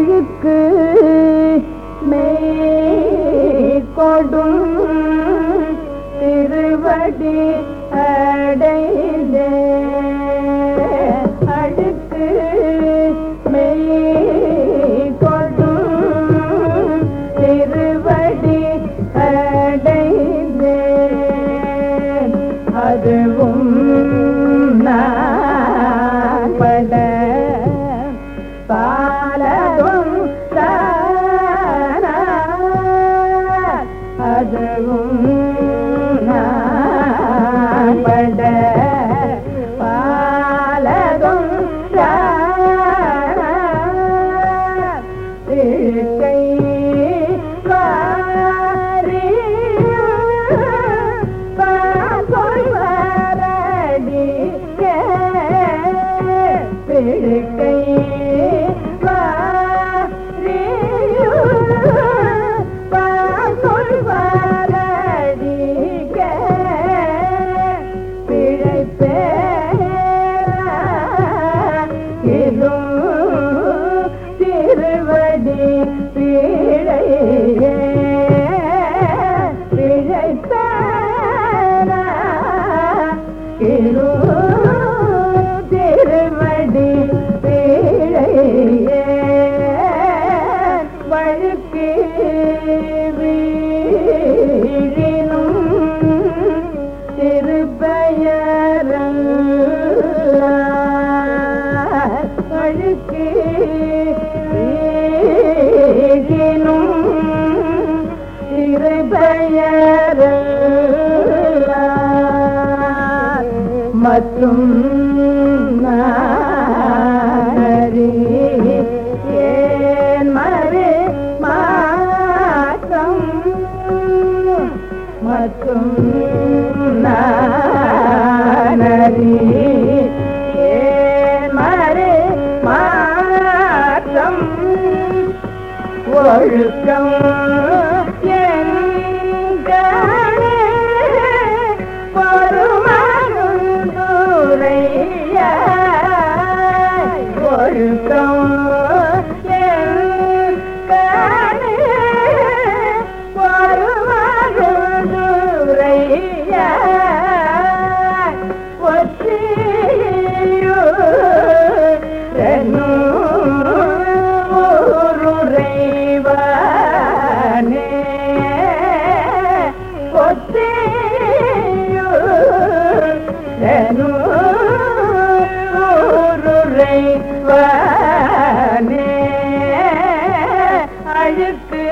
அழுக்கு மேற்கொடும் திருவடி அடைந்தே அழுக்கு மேற்கொடும் திருவடி அடைந்தே அதுவும் நான் பட பாலதும் தான அதுவும் நான் பட பாலதும் தான திருக்கை பிழக்கை திருவடி பிழையே பிழைப்ப இரு திருவடி பிழையே வழுக்கு வீழினும் திருப்பெயரல்ல வழுக்கு வீழினும் திருப்பெயரல்ல மற்றும் நாரி ஏன் மறு மாற்றம் மற்றும் நாரி ஏன் மறு மாற்றம் ஒழுக்கம் எங்கனே பொறுமருந்துரைய ஒழுக்கம் எங்கனே பொறுமருந்துரைய ஊருரைவானே ஊருரைவானே அழுக்கு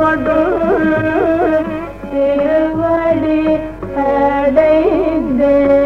கொடும் திருவடி அடைந்தே